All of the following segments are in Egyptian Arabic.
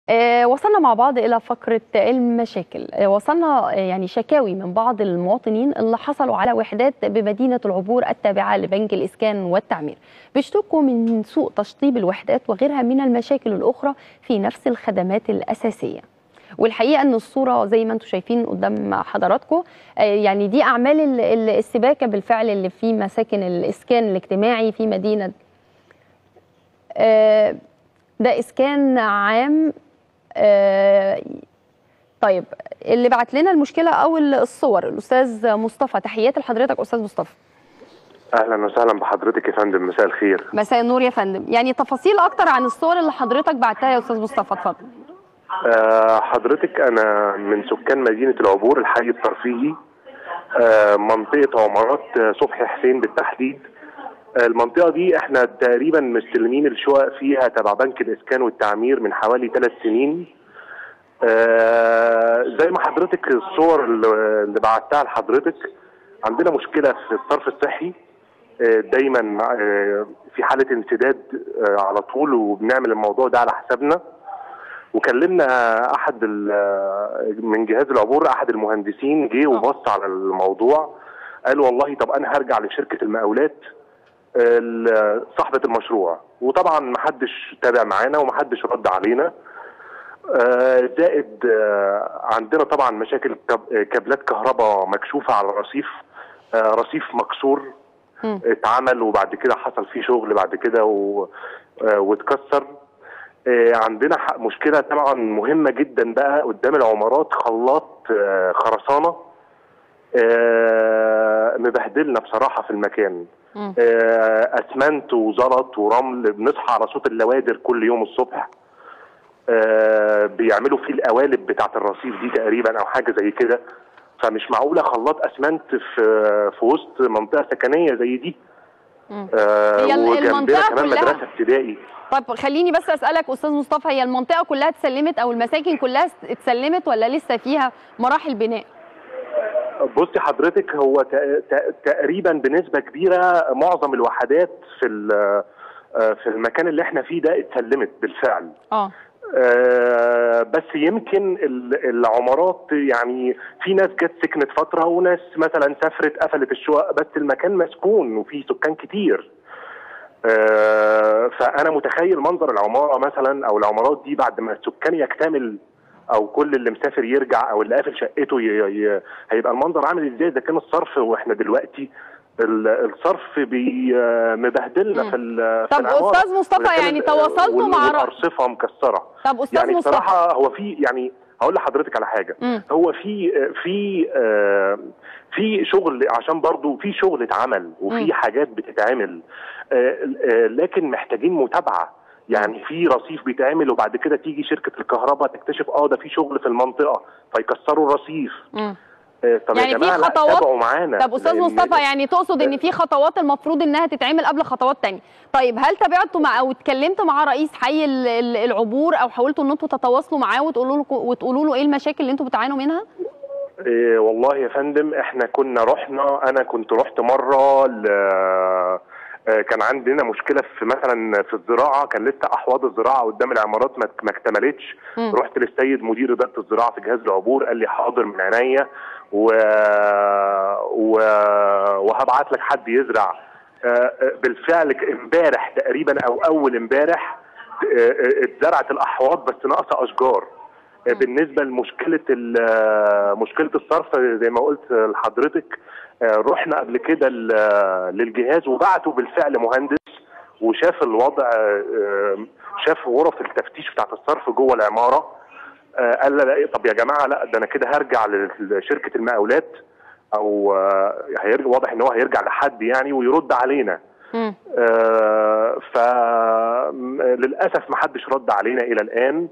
آه، وصلنا مع بعض إلى فقرة المشاكل آه، وصلنا آه، يعني شكاوي من بعض المواطنين اللي حصلوا على وحدات بمدينة العبور التابعة لبنك الإسكان والتعمير بيشتكوا من سوء تشطيب الوحدات وغيرها من المشاكل الأخرى في نفس الخدمات الأساسية والحقيقه ان الصوره زي ما انتم شايفين قدام حضراتكم يعني دي اعمال ال- ال- السباكه بالفعل اللي في مساكن الاسكان الاجتماعي في مدينه آه، ده اسكان عام آه، طيب اللي بعت لنا المشكله او الصور الاستاذ مصطفى تحياتي لحضرتك استاذ مصطفى اهلا وسهلا بحضرتك يا فندم مساء الخير مساء النور يا فندم يعني تفاصيل اكتر عن الصور اللي حضرتك بعتها يا استاذ مصطفى اتفضل أه حضرتك انا من سكان مدينه العبور الحي الترفيهي أه منطقه عمارات آه، صبحي حسين بالتحديد آه، المنطقه دي احنا تقريبا مستلمين الشقق فيها تبع بنك الاسكان والتعمير من حوالي ثلاث سنين أه زي ما حضرتك الصور اللي اللي بعتها لحضرتك عندنا مشكله في الصرف الصحي آه، دايما آه، في حاله انسداد آه، على طول وبنعمل الموضوع ده على حسابنا وكلمنا احد ال- من جهاز العبور احد المهندسين جه وبص على الموضوع قال والله طب انا هرجع لشركه المقاولات ال- صاحبه المشروع وطبعا ما حدش تابع معانا وما حدش رد علينا آه، زائد آه، عندنا طبعا مشاكل كب- كابلات كهرباء مكشوفه على الرصيف آه، رصيف مكسور مم. اتعمل وبعد كده حصل فيه شغل بعد كده و... آه، واتكسر آه، عندنا ح- مشكله طبعا مهمه جدا بقى قدام العمارات خلاط آه، خرسانه آه، مبهدلنا بصراحه في المكان مم. آه، اسمنت وزلط ورمل بنصحى على صوت اللوادر كل يوم الصبح آه، بيعملوا فيه القوالب بتاعه الرصيف دي تقريبا او حاجه زي كده فمش معقوله خلاط اسمنت في في وسط منطقه سكنيه زي دي مم. آه، هي ال- وجنبنا المنطقة كمان كلها- مدرسه ابتدائي طب خليني بس اسالك استاذ مصطفى هي المنطقه كلها اتسلمت او المساكن كلها اتسلمت ولا لسه فيها مراحل بناء بصي حضرتك هو تق- تق- تقريبا بنسبه كبيره معظم الوحدات في ال- آه، في المكان اللي احنا فيه ده اتسلمت بالفعل اه آه، بس يمكن ال- العمارات يعني في ناس جت سكنت فتره وناس مثلا سافرت قفلت الشقق بس المكان مسكون وفي سكان كتير آه، فانا متخيل منظر العماره مثلا او العمارات دي بعد ما السكان يكتمل او كل اللي مسافر يرجع او اللي قافل شقته ي... ي... هيبقى المنظر عامل ازاي اذا كان الصرف واحنا دلوقتي ال- الصرف بي آه، مبهدلنا مم. في ال- في طب العمارة. أستاذ مصطفى وإذا كان يعني ال- تواصلتوا وال- مع رأ- والارصفه مكسره طب استاذ يعني مصطفى بصراحه هو في يعني هقول لحضرتك على حاجه مم. هو في في آه، في شغل عشان برضو في شغل اتعمل مم. وفي حاجات بتتعمل آه، آه، لكن محتاجين متابعه يعني في رصيف بيتعمل وبعد كده تيجي شركه الكهرباء تكتشف اه ده في شغل في المنطقه فيكسروا الرصيف مم. آه، طب يعني يا في جماعه لا خطوات- تابعوا معانا طب استاذ لأن- مصطفى يعني تقصد ان في خطوات المفروض انها تتعمل قبل خطوات تانية طيب هل تابعتوا مع او اتكلمتوا مع رئيس حي ال- ال- العبور او حاولتوا ان انتوا تتواصلوا معاه وتقولوا له وتقولوا له ايه المشاكل اللي انتوا بتعانوا منها إيه والله يا فندم احنا كنا رحنا انا كنت رحت مره ل آه، كان عندنا مشكله في مثلا في الزراعه كان لسه احواض الزراعه قدام العمارات ما ما اكتملتش مم. رحت للسيد مدير اداره الزراعه في جهاز العبور قال لي حاضر من عينيا و... و... وهبعت لك حد يزرع آه، آه، بالفعل ك- امبارح تقريبا او اول امبارح آه، آه، اتزرعت الاحواض بس ناقصه اشجار آه، بالنسبه لمشكله ال- آه، مشكله الصرف زي ما قلت لحضرتك آه، رحنا قبل كده ل- للجهاز وبعتوا بالفعل مهندس وشاف الوضع آه، شاف غرف التفتيش بتاعت الصرف جوه العماره آه، قال لا لا، طب يا جماعه لا ده انا كده هرجع لشركه المقاولات او آه، هيرجع واضح ان هو هيرجع لحد يعني ويرد علينا مم. آه، فللاسف ما حدش رد علينا الى الان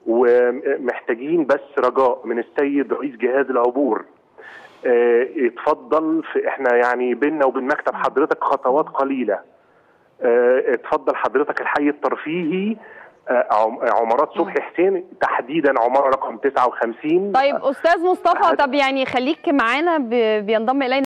ومحتاجين بس رجاء من السيد رئيس جهاز العبور آه، يتفضل في احنا يعني بيننا وبين مكتب حضرتك خطوات قليله آه، اتفضل حضرتك الحي الترفيهي آه، عم- عمارات صبحي حسين تحديدا عماره رقم 59 طيب استاذ مصطفى هت- طب يعني خليك معانا ب- بينضم الينا